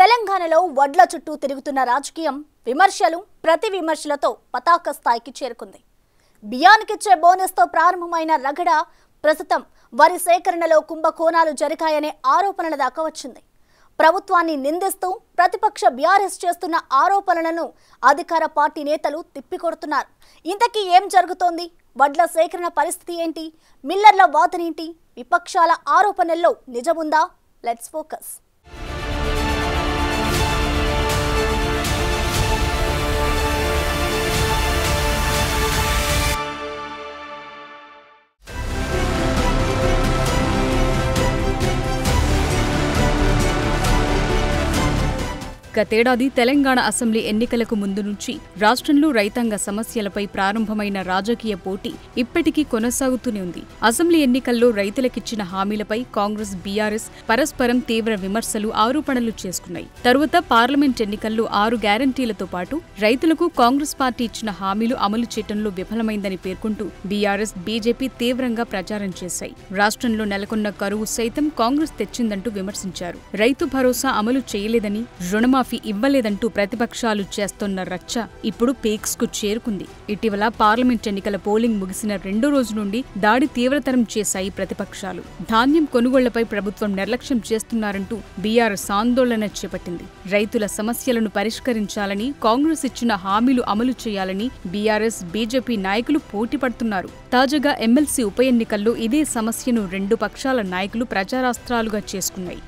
తెలంగాణలో వడ్ల చుట్టూ తిరుగుతున్న రాజకీయం విమర్శలు ప్రతి విమర్శలతో పతాక స్థాయికి చేరుకుంది బియ్యానికిచ్చే బోనస్తో ప్రారంభమైన రగడ ప్రస్తుతం వరి సేకరణలో కుంభకోణాలు జరిగాయనే ఆరోపణల దాకా వచ్చింది ప్రభుత్వాన్ని నిందిస్తూ ప్రతిపక్ష బీఆర్ఎస్ చేస్తున్న ఆరోపణలను అధికార పార్టీ నేతలు తిప్పికొడుతున్నారు ఇంతకీ ఏం జరుగుతోంది వడ్ల సేకరణ పరిస్థితి ఏంటి మిల్లర్ల వాదనేంటి విపక్షాల ఆరోపణల్లో నిజముందా లెట్స్ ఫోకస్ గతేడాది తెలంగాణ అసెంబ్లీ ఎన్నికలకు ముందు నుంచి రాష్ట్రంలో రైతాంగ సమస్యలపై ప్రారంభమైన రాజకీయ పోటీ ఇప్పటికీ కొనసాగుతూనే ఉంది అసెంబ్లీ ఎన్నికల్లో రైతులకిచ్చిన హామీలపై కాంగ్రెస్ బీఆర్ఎస్ పరస్పరం తీవ్ర విమర్శలు ఆరోపణలు చేసుకున్నాయి తరువాత పార్లమెంట్ ఎన్నికల్లో ఆరు గ్యారంటీలతో పాటు రైతులకు కాంగ్రెస్ పార్టీ ఇచ్చిన హామీలు అమలు చేయటంలో విఫలమైందని పేర్కొంటూ బీఆర్ఎస్ బీజేపీ తీవ్రంగా ప్రచారం చేశాయి రాష్ట్రంలో నెలకొన్న కరువు సైతం కాంగ్రెస్ తెచ్చిందంటూ విమర్శించారు రైతు భరోసా అమలు చేయలేదని రుణమాఫీ ఇవ్వలేదంటూ ప్రతిపక్షాలు చేస్తోన్న రచ్చ ఇప్పుడు పీక్స్ కు చేరుకుంది ఇటీవల పార్లమెంట్ ఎన్నికల పోలింగ్ ముగిసిన రెండో రోజు నుండి దాడి తీవ్రతరం చేశాయి ప్రతిపక్షాలు ధాన్యం కొనుగోళ్లపై ప్రభుత్వం నిర్లక్ష్యం చేస్తున్నారంటూ బీఆర్ఎస్ ఆందోళన చేపట్టింది రైతుల సమస్యలను పరిష్కరించాలని కాంగ్రెస్ ఇచ్చిన హామీలు అమలు చేయాలని బీఆర్ఎస్ బీజేపీ నాయకులు పోటీ పడుతున్నారు తాజాగా ఎమ్మెల్సీ ఉప ఎన్నికల్లో ఇదే సమస్యను రెండు పక్షాల నాయకులు ప్రచారాస్త్రాలుగా చేసుకున్నాయి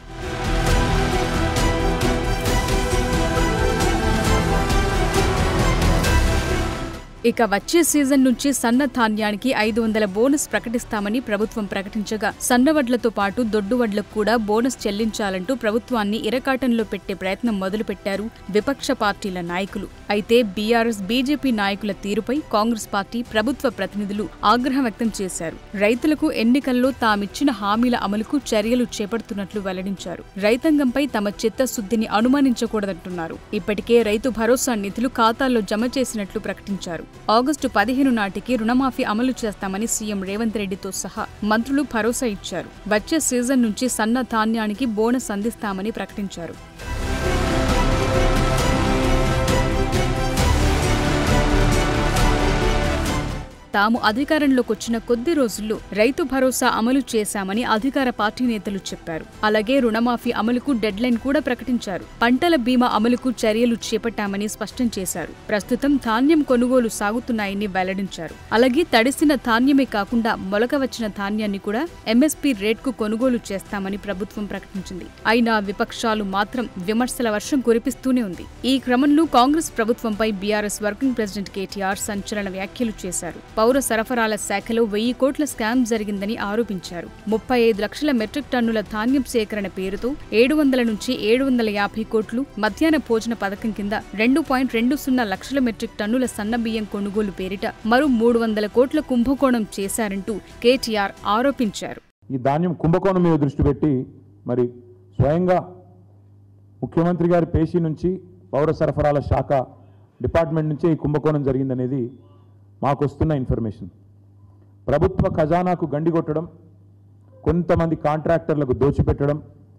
ఇక వచ్చే సీజన్ నుంచి సన్న ధాన్యానికి ఐదు వందల బోనస్ ప్రకటిస్తామని ప్రభుత్వం ప్రకటించగా సన్నవడ్లతో పాటు దొడ్డు వడ్లకు కూడా బోనస్ చెల్లించాలంటూ ప్రభుత్వాన్ని ఇరకాటంలో పెట్టే ప్రయత్నం మొదలుపెట్టారు విపక్ష పార్టీల నాయకులు అయితే బీఆర్ఎస్ బీజేపీ నాయకుల తీరుపై కాంగ్రెస్ పార్టీ ప్రభుత్వ ప్రతినిధులు ఆగ్రహం వ్యక్తం చేశారు రైతులకు ఎన్నికల్లో తామిచ్చిన హామీల అమలుకు చర్యలు చేపడుతున్నట్లు వెల్లడించారు రైతాంగంపై తమ చిత్తశుద్ధిని అనుమానించకూడదంటున్నారు ఇప్పటికే రైతు భరోసా నిధులు ఖాతాల్లో జమ చేసినట్లు ప్రకటించారు ఆగస్టు పదిహేను నాటికి రుణమాఫీ అమలు చేస్తామని సీఎం రేవంత్ రెడ్డితో సహా మంత్రులు భరోసా ఇచ్చారు వచ్చే సీజన్ నుంచి సన్న ధాన్యానికి బోనస్ అందిస్తామని ప్రకటించారు తాము అధికారంలోకి వచ్చిన కొద్ది రోజుల్లో రైతు భరోసా అమలు చేశామని అధికార పార్టీ నేతలు చెప్పారు అలాగే రుణమాఫీ అమలుకు డెడ్ లైన్ కూడా ప్రకటించారు పంటల బీమా అమలుకు చర్యలు చేపట్టామని స్పష్టం చేశారు ప్రస్తుతం ధాన్యం కొనుగోలు సాగుతున్నాయని వెల్లడించారు అలాగే తడిసిన ధాన్యమే కాకుండా మొలక వచ్చిన ధాన్యాన్ని కూడా ఎంఎస్పీ రేట్కు కొనుగోలు చేస్తామని ప్రభుత్వం ప్రకటించింది అయినా విపక్షాలు మాత్రం విమర్శల వర్షం కురిపిస్తూనే ఉంది ఈ క్రమంలో కాంగ్రెస్ ప్రభుత్వంపై బీఆర్ఎస్ వర్కింగ్ ప్రెసిడెంట్ కేటీఆర్ సంచలన వ్యాఖ్యలు చేశారు పౌర సరఫరాల శాఖలో వెయ్యి కోట్ల స్కామ్ జరిగిందని ఆరోపించారు ముప్పై ఐదు లక్షల మెట్రిక్ టన్నుల ధాన్యం సేకరణ పేరుతో ఏడు వందల నుంచి ఏడు వందల యాభై కోట్లు మధ్యాహ్న భోజన పథకం కింద రెండు పాయింట్ రెండు సున్నా లక్షల మెట్రిక్ టన్నుల సన్నబియ్యం కొనుగోలు పేరిట మరో మూడు వందల కోట్ల కుంభకోణం చేశారంటూ కేటీఆర్ ఆరోపించారు ఈ ధాన్యం కుంభకోణం మీద దృష్టి పెట్టి మరి స్వయంగా ముఖ్యమంత్రి గారి పేషీ నుంచి పౌర సరఫరాల శాఖ డిపార్ట్మెంట్ నుంచే ఈ కుంభకోణం జరిగిందనేది మాకు వస్తున్న ఇన్ఫర్మేషన్ ప్రభుత్వ ఖజానాకు గండి కొట్టడం కొంతమంది కాంట్రాక్టర్లకు దోచిపెట్టడం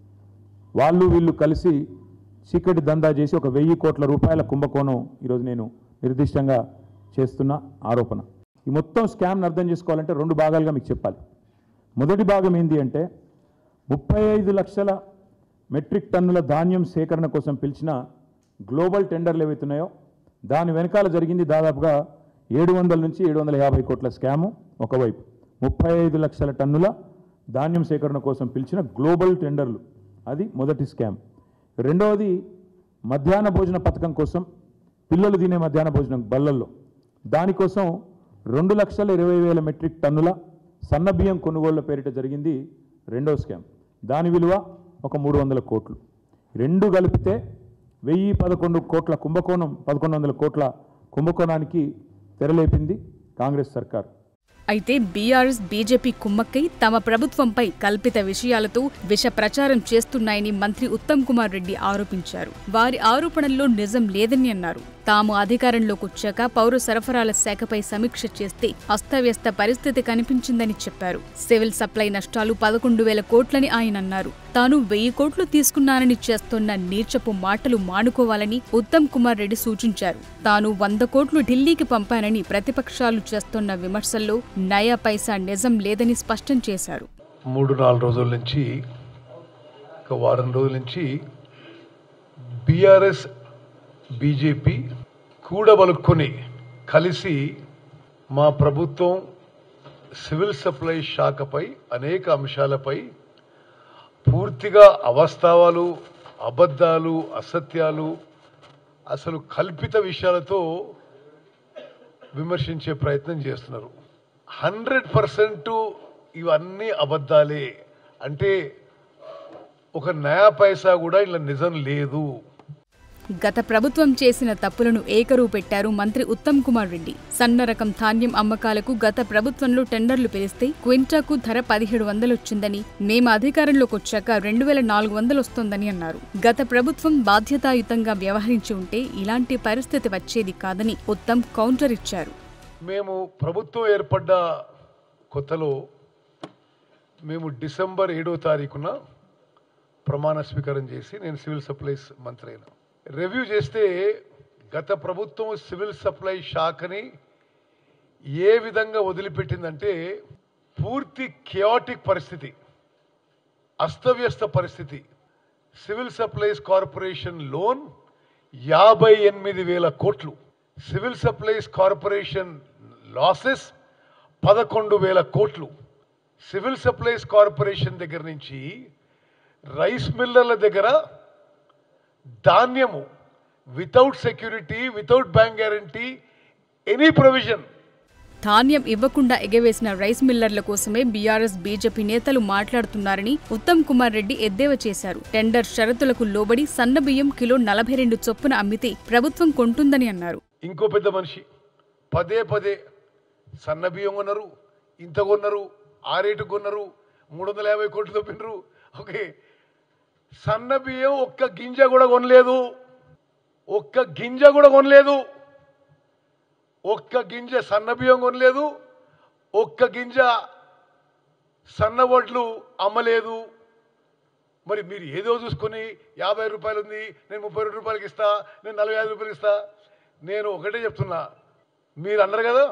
వాళ్ళు వీళ్ళు కలిసి చీకటి దందా చేసి ఒక వెయ్యి కోట్ల రూపాయల కుంభకోణం ఈరోజు నేను నిర్దిష్టంగా చేస్తున్న ఆరోపణ ఈ మొత్తం స్కామ్ని అర్థం చేసుకోవాలంటే రెండు భాగాలుగా మీకు చెప్పాలి మొదటి భాగం ఏంటి అంటే ముప్పై ఐదు లక్షల మెట్రిక్ టన్నుల ధాన్యం సేకరణ కోసం పిలిచిన గ్లోబల్ టెండర్లు ఏవైతున్నాయో దాని వెనకాల జరిగింది దాదాపుగా ఏడు వందల నుంచి ఏడు వందల యాభై కోట్ల స్కాము ఒకవైపు ముప్పై ఐదు లక్షల టన్నుల ధాన్యం సేకరణ కోసం పిలిచిన గ్లోబల్ టెండర్లు అది మొదటి స్కామ్ రెండవది మధ్యాహ్న భోజన పథకం కోసం పిల్లలు తినే మధ్యాహ్న భోజనం బల్లల్లో దానికోసం రెండు లక్షల ఇరవై వేల మెట్రిక్ టన్నుల సన్న బియ్యం కొనుగోళ్ల పేరిట జరిగింది రెండో స్కామ్ దాని విలువ ఒక మూడు వందల కోట్లు రెండు కలిపితే వెయ్యి పదకొండు కోట్ల కుంభకోణం పదకొండు వందల కోట్ల కుంభకోణానికి తెరలేపింది కాంగ్రెస్ సర్కార్ అయితే బీఆర్ఎస్ బీజేపీ కుమ్మక్కై తమ ప్రభుత్వంపై కల్పిత విషయాలతో విష ప్రచారం చేస్తున్నాయని మంత్రి ఉత్తమ్ కుమార్ రెడ్డి ఆరోపించారు వారి ఆరోపణల్లో నిజం లేదని అన్నారు తాము అధికారంలోకి వచ్చాక పౌర సరఫరాల శాఖపై సమీక్ష చేస్తే అస్తవ్యస్త పరిస్థితి కనిపించిందని చెప్పారు సివిల్ సప్లై నష్టాలు పదకొండు వేల కోట్లని ఆయన అన్నారు తాను వెయ్యి కోట్లు తీసుకున్నానని చేస్తున్న నీర్చపు మాటలు మానుకోవాలని ఉత్తమ్ కుమార్ రెడ్డి సూచించారు తాను వంద కోట్లు ఢిల్లీకి పంపానని ప్రతిపక్షాలు చేస్తున్న విమర్శల్లో నయా పైసా నిజం లేదని స్పష్టం చేశారు మూడు నాలుగు రోజుల నుంచి ఒక వారం రోజుల నుంచి బీఆర్ఎస్ బీజేపీ కూడబలుక్కొని కలిసి మా ప్రభుత్వం సివిల్ సప్లై శాఖపై అనేక అంశాలపై పూర్తిగా అవాస్తవాలు అబద్ధాలు అసత్యాలు అసలు కల్పిత విషయాలతో విమర్శించే ప్రయత్నం చేస్తున్నారు హండ్రెడ్ పర్సెంట్ ఇవన్నీ అబద్ధాలే అంటే ఒక నయా పైసా కూడా ఇలా నిజం లేదు గత ప్రభుత్వం చేసిన తప్పులను ఏకరువు పెట్టారు మంత్రి ఉత్తమ్ కుమార్ రెడ్డి సన్న రకం ధాన్యం అమ్మకాలకు గత ప్రభుత్వంలో టెండర్లు పిలిస్తే క్వింటాకు ధర పదిహేడు వందలు వచ్చిందని మేము అధికారంలోకి వచ్చాక రెండు వేల నాలుగు వందలు వస్తోందని అన్నారు గత ప్రభుత్వం బాధ్యతాయుతంగా వ్యవహరించి ఉంటే ఇలాంటి పరిస్థితి వచ్చేది కాదని ఉత్తమ్ కౌంటర్ ఇచ్చారు మేము ప్రభుత్వం ఏర్పడ్డ కొత్తలో మేము డిసెంబర్ ఏడో తారీఖున ప్రమాణ స్వీకారం చేసి నేను సివిల్ సప్లైస్ మంత్రి అయినా రివ్యూ చేస్తే గత ప్రభుత్వం సివిల్ సప్లై శాఖని ఏ విధంగా వదిలిపెట్టిందంటే పూర్తి కియాటిక్ పరిస్థితి అస్తవ్యస్త పరిస్థితి సివిల్ సప్లైస్ కార్పొరేషన్ లోన్ యాభై ఎనిమిది వేల కోట్లు సివిల్ సప్లైస్ కార్పొరేషన్ లాసెస్ పదకొండు వేల కోట్లు సివిల్ సప్లైస్ కార్పొరేషన్ దగ్గర నుంచి రైస్ మిల్లర్ల దగ్గర ధాన్యము without security without bank guarantee any provision ధాన్యం ఇవ్వకుండా ఎగవేసిన రైస్ మిల్లర్ల కోసమే బీఆర్ఎస్ బీజేపీ నేతలు మాట్లాడుతున్నారని ఉత్తమ్ కుమార్ రెడ్డి ఎద్దేవా చేశారు టెండర్ షరతులకు లోబడి సన్న బియ్యం కిలో నలభై రెండు చొప్పున అమ్మితే ప్రభుత్వం కొంటుందని అన్నారు ఇంకో పెద్ద మనిషి పదే పదే సన్న బియ్యం కొన్నారు ఇంత కొన్నారు ఆ రేటు కొన్నారు మూడు వందల యాభై కోట్లు తప్పినరు ఓకే సన్న బియ్యం ఒక్క గింజ కూడా కొనలేదు ఒక్క గింజ కూడా కొనలేదు ఒక్క గింజ సన్న బియ్యం కొనలేదు ఒక్క గింజ సన్న వడ్లు అమ్మలేదు మరి మీరు ఏదో చూసుకొని యాభై రూపాయలు ఉంది నేను ముప్పై రెండు రూపాయలకి ఇస్తా నేను నలభై ఐదు రూపాయలకి ఇస్తా నేను ఒకటే చెప్తున్నా మీరు అన్నారు కదా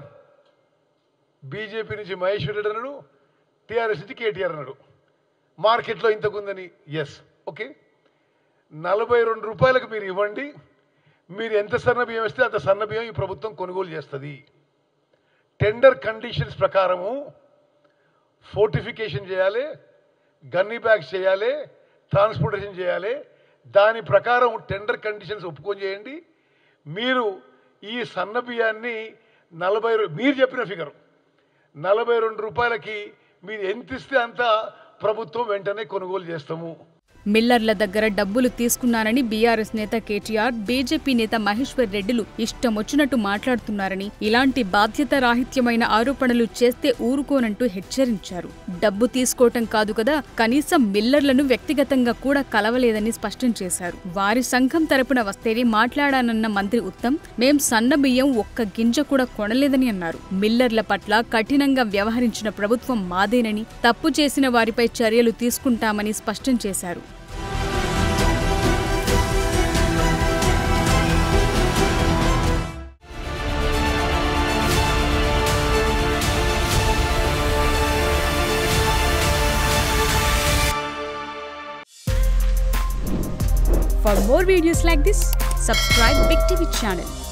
బీజేపీ నుంచి మహేశ్వర్ రెడ్డి అన్నాడు టీఆర్ఎస్ నుంచి కేటీఆర్ అన్నాడు మార్కెట్లో ఇంతకుందని ఎస్ ఓకే నలభై రెండు రూపాయలకు మీరు ఇవ్వండి మీరు ఎంత సన్న బియ్యం ఇస్తే అంత సన్న బియ్యం ఈ ప్రభుత్వం కొనుగోలు చేస్తుంది టెండర్ కండిషన్స్ ప్రకారము ఫోర్టిఫికేషన్ చేయాలి గన్నీ బ్యాగ్స్ చేయాలి ట్రాన్స్పోర్టేషన్ చేయాలి దాని ప్రకారం టెండర్ కండిషన్స్ ఒప్పుకొని చేయండి మీరు ఈ సన్న బియ్యాన్ని నలభై రూ- మీరు చెప్పిన ఫిగర్ నలభై రెండు రూపాయలకి మీరు ఎంత ఇస్తే అంత ప్రభుత్వం వెంటనే కొనుగోలు చేస్తాము మిల్లర్ల దగ్గర డబ్బులు తీసుకున్నానని బీఆర్ఎస్ నేత కేటీఆర్ బీజేపీ నేత మహేశ్వర్ రెడ్డిలు ఇష్టమొచ్చినట్టు మాట్లాడుతున్నారని ఇలాంటి బాధ్యత రాహిత్యమైన ఆరోపణలు చేస్తే ఊరుకోనంటూ హెచ్చరించారు డబ్బు తీసుకోవటం కాదు కదా కనీసం మిల్లర్లను వ్యక్తిగతంగా కూడా కలవలేదని స్పష్టం చేశారు వారి సంఘం తరపున వస్తేనే మాట్లాడానన్న మంత్రి ఉత్తమ్ మేం సన్న బియ్యం ఒక్క గింజ కూడా కొనలేదని అన్నారు మిల్లర్ల పట్ల కఠినంగా వ్యవహరించిన ప్రభుత్వం మాదేనని తప్పు చేసిన వారిపై చర్యలు తీసుకుంటామని స్పష్టం చేశారు For more videos like this, subscribe Big TV channel